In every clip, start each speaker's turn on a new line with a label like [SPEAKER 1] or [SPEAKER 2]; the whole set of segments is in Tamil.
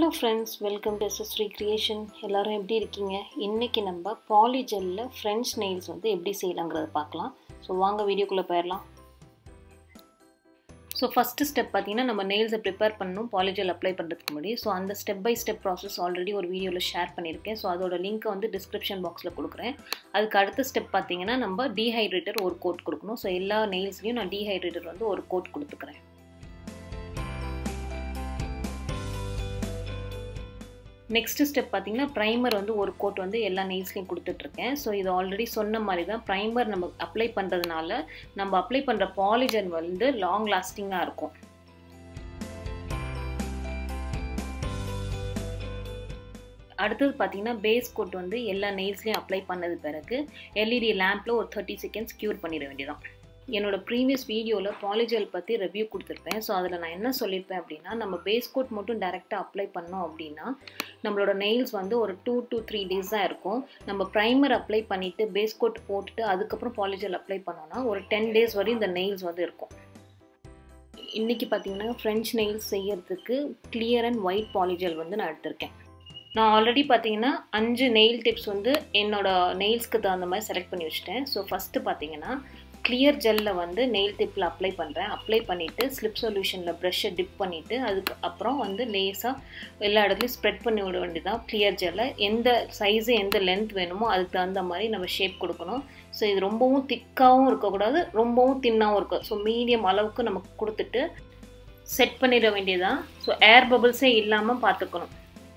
[SPEAKER 1] friends welcome to SSri creation எல்லோரும் எப்படி இருக்கீங்க இன்றைக்கி நம்ம பாலிஜெல்லில் ஃப்ரெஞ்ச் நெயில்ஸ் வந்து எப்படி செய்யலாங்கிறத பார்க்கலாம் ஸோ வாங்க வீடியோக்குள்ளே போயிடலாம் ஸோ ஃபஸ்ட்டு ஸ்டெப் பார்த்தீங்கன்னா நம்ம நெயில்ஸை ப்ரிப்பேர் பண்ணணும் பாலிஜெல் அப்ளை பண்ணுறதுக்கு முன்னாடி ஸோ அந்த step by step process already ஒரு வீடியோவில் ஷேர் பண்ணியிருக்கேன் ஸோ அதோட லிங்க்கை வந்து டிஸ்கிரிப்ஷன் பாக்ஸில் கொடுக்குறேன் அதுக்கு அடுத்த ஸ்டெப் பார்த்தீங்கன்னா நம்ம டீஹைட்ரேட்டர் ஒரு கோட் கொடுக்கணும் ஸோ எல்லா நெயில்ஸ்லையும் நான் டீஹைட்ரேட்டர் வந்து ஒரு கோட் கொடுத்துக்கிறேன் நெக்ஸ்ட் ஸ்டெப் பார்த்தீங்கன்னா ப்ரைமர் வந்து ஒரு கோட் வந்து எல்லா நெயில்ஸ்லையும் கொடுத்துட்ருக்கேன் ஸோ இது ஆல்ரெடி சொன்ன மாதிரி தான் ப்ரைமர் நம்ம அப்ளை பண்ணுறதுனால நம்ம அப்ளை பண்ணுற பாலிஜன் வந்து லாங் லாஸ்டிங்காக இருக்கும் அடுத்தது பார்த்தீங்கன்னா பேஸ் கோட் வந்து எல்லா நெயில்ஸ்லையும் அப்ளை பண்ணது பிறகு எல்இடி லேம்பில் ஒரு தேர்ட்டி செகண்ட்ஸ் க்யூர் பண்ணிட வேண்டியதான் என்னோட ப்ரீவியஸ் வீடியோவில் பாலிஜெல் பற்றி ரிவ்யூ கொடுத்துருப்பேன் ஸோ அதில் நான் என்ன சொல்லியிருப்பேன் அப்படின்னா நம்ம பேஸ் கோட் மட்டும் டேரெக்டாக அப்ளை பண்ணோம் அப்படின்னா நம்மளோட நெயில்ஸ் வந்து ஒரு டூ டு த்ரீ டேஸ் தான் இருக்கும் நம்ம ப்ரைமர் அப்ளை பண்ணிவிட்டு பேஸ் கோட் போட்டுட்டு அதுக்கப்புறம் பாலிஜெல் அப்ளை பண்ணோன்னா ஒரு டென் டேஸ் வரையும் இந்த நெயில்ஸ் வந்து இருக்கும் இன்றைக்கி பார்த்தீங்கன்னா ஃப்ரெஞ்ச் நெயில்ஸ் செய்யறதுக்கு கிளியர் அண்ட் ஒயிட் பாலிஜெல் வந்து நான் எடுத்திருக்கேன் நான் ஆல்ரெடி பார்த்தீங்கன்னா அஞ்சு நெயில் டிப்ஸ் வந்து என்னோடய நெயில்ஸ்க்கு தகுந்த மாதிரி செலக்ட் பண்ணி வச்சுட்டேன் ஸோ ஃபஸ்ட்டு பார்த்தீங்கன்னா கிளியர் ஜெல்லில் வந்து நெயில் டிப்பில் அப்ளை பண்ணுறேன் அப்ளை பண்ணிவிட்டு ஸ்லிப் சொல்யூஷனில் ப்ரெஷ்ஷை டிப் பண்ணிவிட்டு அதுக்கு அப்புறம் வந்து லேஸாக எல்லா இடத்துலையும் ஸ்ப்ரெட் பண்ணி விட வேண்டியதான் கிளியர் ஜெல்லை எந்த சைஸு எந்த லென்த் வேணுமோ அதுக்கு தகுந்த மாதிரி நம்ம ஷேப் கொடுக்கணும் ஸோ இது ரொம்பவும் திக்காகவும் இருக்கக்கூடாது ரொம்பவும் தின்னாகவும் இருக்கும் ஸோ மீடியம் அளவுக்கு நமக்கு கொடுத்துட்டு செட் பண்ணிட வேண்டியதான் ஸோ ஏர் பபிள்ஸே இல்லாமல் பார்த்துக்கணும்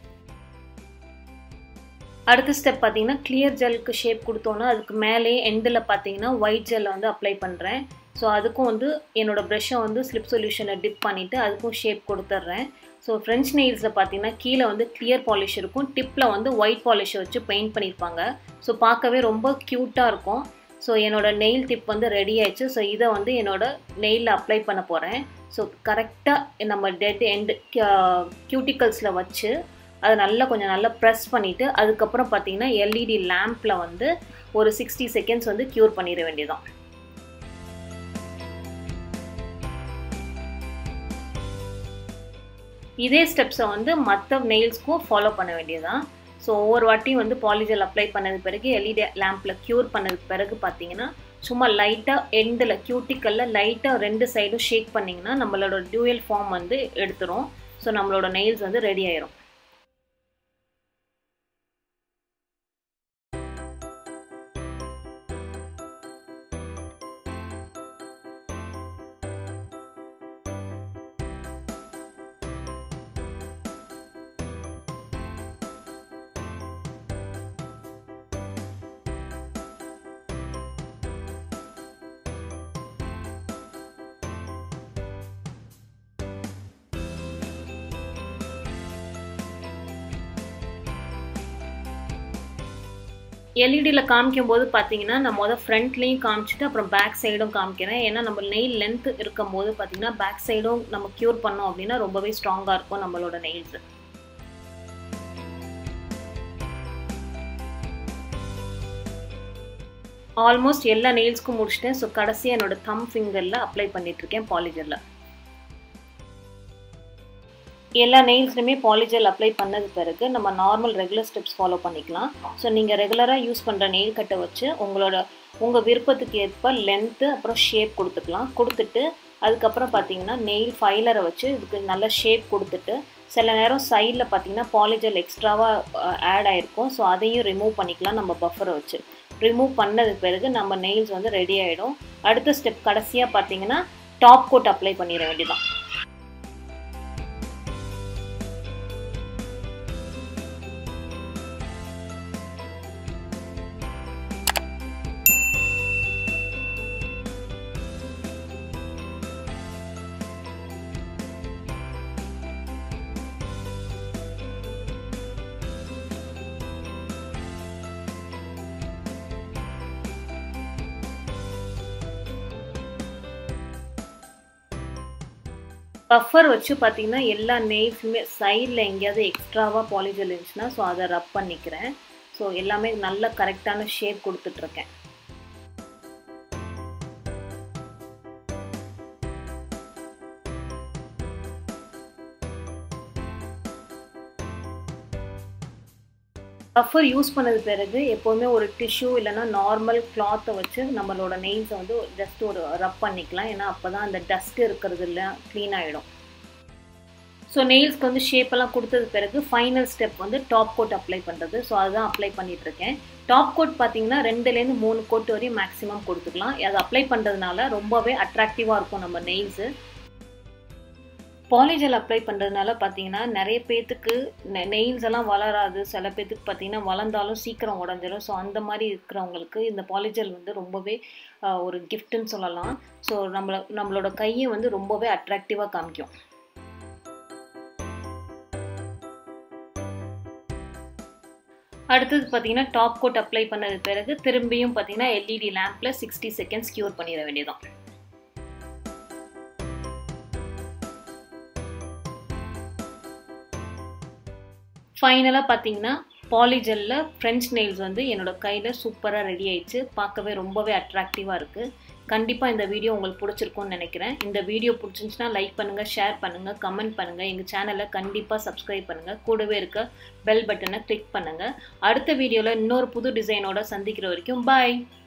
[SPEAKER 1] அடுத்த ஸ்டெப் பார்த்தீங்கன்னா கிளியர் ஜெல்க்கு ஷேப் கொடுத்தோன்னா அதுக்கு மேலே எண்டில் பார்த்தீங்கன்னா ஒயிட் ஜெல்லை வந்து அப்ளை பண்ணுறேன் ஸோ அதுக்கும் வந்து என்னோடய ப்ரெஷ்ஷை வந்து ஸ்லிப் சொல்யூஷனை டிப் பண்ணிவிட்டு அதுக்கும் ஷேப் கொடுத்துட்றேன் ஸோ ஃப்ரெஞ்ச் நெயில்ஸில் பார்த்தீங்கன்னா கீழே வந்து கிளியர் பாலிஷ் இருக்கும் டிப்பில் வந்து ஒயிட் பாலிஷை வச்சு பெயிண்ட் பண்ணியிருப்பாங்க ஸோ பார்க்கவே ரொம்ப க்யூட்டாக இருக்கும் ஸோ என்னோடய நெயில் டிப் வந்து ரெடி ஆயிடுச்சு ஸோ இதை வந்து என்னோடய நெயிலில் அப்ளை பண்ண போகிறேன் ஸோ கரெக்டாக நம்ம டெட் எண்டு க்யூட்டிக்கல்ஸில் வச்சு அதை நல்லா கொஞ்சம் நல்லா ப்ரெஸ் பண்ணிவிட்டு அதுக்கப்புறம் பார்த்தீங்கன்னா எல்இடி லேம்பில் வந்து ஒரு சிக்ஸ்டி செகண்ட்ஸ் வந்து க்யூர் பண்ணிட வேண்டியதான் இதே ஸ்டெப்ஸை வந்து மற்ற நெயில்ஸ்க்கும் ஃபாலோ பண்ண வேண்டியதான் ஸோ ஒவ்வொரு வாட்டியும் வந்து பாலிஜெல் அப்ளை பண்ணது பிறகு எல்இடி லேம்பில் க்யூர் பண்ணதுக்கு பிறகு பார்த்தீங்கன்னா சும்மா லைட்டாக எண்டில் க்யூட்டிக்கலில் லைட்டாக ரெண்டு சைடும் ஷேக் பண்ணிங்கன்னா நம்மளோட டியூயல் ஃபார்ம் வந்து எடுத்துரும் ஸோ நம்மளோட நெயில்ஸ் வந்து ரெடி ஆயிரும் எல்இடியில் காமிக்கும் போது பார்த்தீங்கன்னா நான் மொதல் ஃப்ரண்ட்லேயும் காமிச்சிட்டு அப்புறம் பேக் சைடும் காமிக்கிறேன் ஏன்னா நம்ம நெயில் லென்த் இருக்கும் போது பார்த்தீங்கன்னா பேக் சைடும் நம்ம க்யூர் பண்ணோம் அப்படின்னா ரொம்பவே ஸ்ட்ராங்காக இருக்கும் நம்மளோட நெயில்ஸு ஆல்மோஸ்ட் எல்லா நெயில்ஸ்க்கும் முடிச்சிட்டேன் ஸோ கடைசியாக என்னோட தம் ஃபிங்கரில் அப்ளை பண்ணிகிட்ருக்கேன் பாலிஜரில் எல்லா நெயில்ஸ்லையுமே பாலிஜெல் அப்ளை பண்ணது பிறகு நம்ம நார்மல் ரெகுலர் ஸ்டெப்ஸ் ஃபாலோ பண்ணிக்கலாம் ஸோ நீங்கள் ரெகுலராக யூஸ் பண்ணுற நெயில் கட்டை வச்சு உங்களோட உங்கள் விருப்பத்துக்கு ஏற்ப லென்த்து அப்புறம் ஷேப் கொடுத்துக்கலாம் கொடுத்துட்டு அதுக்கப்புறம் பார்த்தீங்கன்னா நெயில் ஃபைலரை வச்சு இதுக்கு நல்ல ஷேப் கொடுத்துட்டு சில நேரம் சைடில் பார்த்தீங்கன்னா பாலிஜெல் எக்ஸ்ட்ராவாக ஆட் ஆகிருக்கும் ஸோ அதையும் ரிமூவ் பண்ணிக்கலாம் நம்ம பஃபரை வச்சு ரிமூவ் பண்ணது பிறகு நம்ம நெயில்ஸ் வந்து ரெடி ஆகிடும் அடுத்த ஸ்டெப் கடைசியாக பார்த்தீங்கன்னா டாப் கோட் அப்ளை பண்ணிட வேண்டியதான் பஃபர் வச்சு பார்த்தீங்கன்னா எல்லா நெய்ஸுமே சைடில் எங்கேயாவது எக்ஸ்ட்ராவாக பாலிஜல் இருந்துச்சுன்னா ஸோ அதை ரப் பண்ணிக்கிறேன் ஸோ எல்லாமே நல்ல கரெக்டான ஷேப் கொடுத்துட்ருக்கேன் பஃபர் யூஸ் பண்ணது பிறகு எப்போவுமே ஒரு டிஷ்யூ இல்லைன்னா நார்மல் கிளாத்தை வச்சு நம்மளோட நெயில்ஸை வந்து ஜஸ்ட் ஒரு ரப் பண்ணிக்கலாம் ஏன்னா அப்போ தான் அந்த டஸ்ட் இருக்கிறது இல்லை க்ளீன் ஆகிடும் ஸோ நெயில்ஸ்க்கு வந்து ஷேப்பெல்லாம் கொடுத்தது பிறகு ஃபைனல் ஸ்டெப் வந்து டாப் கோட் அப்ளை பண்ணுறது ஸோ அதுதான் அப்ளை பண்ணிகிட்ருக்கேன் டாப் கோட் பார்த்தீங்கன்னா ரெண்டுலேருந்து மூணு கோட் வரையும் மேக்ஸிமம் கொடுத்துக்கலாம் அது அப்ளை பண்ணுறதுனால ரொம்பவே அட்ராக்டிவாக இருக்கும் நம்ம நெயில்ஸு பாலிஜெல் அப்ளை பண்ணுறதுனால பார்த்தீங்கன்னா நிறைய பேர்த்துக்கு நெயில்ஸ் எல்லாம் வளராது சில பேர்த்துக்கு பார்த்தீங்கன்னா வளர்ந்தாலும் சீக்கிரம் உடஞ்சிடும் ஸோ அந்த மாதிரி இருக்கிறவங்களுக்கு இந்த பாலிஜெல் வந்து ரொம்பவே ஒரு கிஃப்ட்டுன்னு சொல்லலாம் ஸோ நம்மள நம்மளோட கையை வந்து ரொம்பவே அட்ராக்டிவாக காமிக்கும் அடுத்தது பார்த்தீங்கன்னா டாப் கோட் அப்ளை பண்ணது பிறகு திரும்பியும் பார்த்தீங்கன்னா எல்இடி லேம்பில் சிக்ஸ்டி செகண்ட்ஸ் க்யூர் பண்ணிட வேண்டியதான் ஃபைனலாக பார்த்தீங்கன்னா பாலிஜெல்லில் ஃப்ரெஞ்ச் நெயில்ஸ் வந்து என்னோடய கையில் சூப்பராக ரெடி ஆயிடுச்சு பார்க்கவே ரொம்பவே அட்ராக்டிவாக இருக்குது கண்டிப்பாக இந்த வீடியோ உங்களுக்கு பிடிச்சிருக்கும்னு நினைக்கிறேன் இந்த வீடியோ பிடிச்சிருந்துச்சுன்னா லைக் பண்ணுங்கள் ஷேர் பண்ணுங்கள் கமெண்ட் பண்ணுங்கள் எங்கள் சேனலை கண்டிப்பாக சப்ஸ்கிரைப் பண்ணுங்கள் கூடவே இருக்க பெல் பட்டனை கிளிக் பண்ணுங்கள் அடுத்த வீடியோவில் இன்னொரு புது டிசைனோட சந்திக்கிற வரைக்கும் பாய்